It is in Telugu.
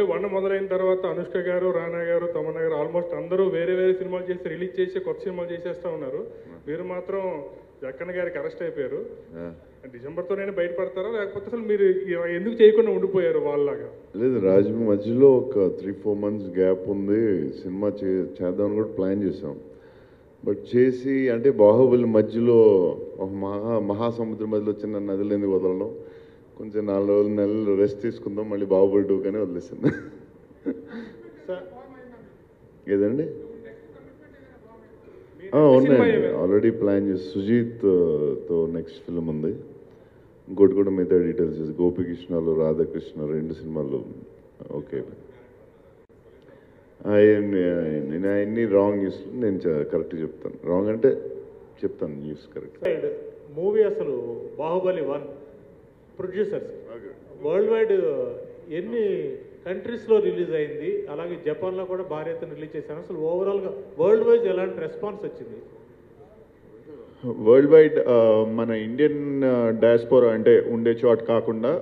బాహుబలి వన్ మొదలైన తర్వాత అనుష్క గారు రానా గారు తమన్నా గారు ఆల్మోస్ట్ అందరూ వేరే వేరే సినిమాలు చేసి రిలీజ్ చేసి కొత్త సినిమాలు చేసేస్తా ఉన్నారు మీరు మాత్రం జక్కన్న గారికి అరెస్ట్ అయిపోయారు ఆ. డిసెంబర్తోనే బయటపడతారా లేకపోతే అసలు మీరు ఎందుకు చేయకుండా ఉండిపోయారు వాళ్ళలాగా లేదు రాజు మధ్యలో ఒక త్రీ ఫోర్ మంత్స్ గ్యాప్ ఉంది సినిమా చే చేద్దామని కూడా ప్లాన్ చేసాం బట్ చేసి అంటే బాహుబలి మధ్యలో ఒక మహా మహాసముద్రం మధ్యలో చిన్న నదులని వదలడం కొంచెం నాలుగు రోజులు నెలలు రెస్ట్ తీసుకుందాం మళ్ళీ బాహుబలి టూ కానీ వదిలేసింది సార్ ఏదండి మీ ఆ, next సినిమా ఉన్నాయండి ఏమైనా? ఆల్రెడీ ప్లాన్ చేసి సుజీత్ ఆ, తో నెక్స్ట్ ఫిల్మ్ ఉంది ఇంకోటి కూడా మిగతా డీటెయిల్స్ చేసి గోపికృష్ణలు రాధాకృష్ణ రెండు సినిమాలు ఓకే అవన్నీ నేను అవన్నీ రాంగ్ న్యూస్ నేను కరెక్ట్ చెప్తాను రాంగ్ అంటే చెప్తాను న్యూస్ కరెక్ట్ సైడ్ మూవీ అసలు Baahubali one producers world wide ఎన్ని కంట్రీస్లో రిలీజ్ అయింది అలాగే జపాన్లో కూడా భారీ ఎత్తున రిలీజ్ చేశాను అసలు ఓవరాల్గా వరల్డ్ వైజ్ ఎలాంటి రెస్పాన్స్ వచ్చింది వరల్డ్ వైడ్ మన ఇండియన్ డయాస్పోరా అంటే ఉండే చోట కాకుండా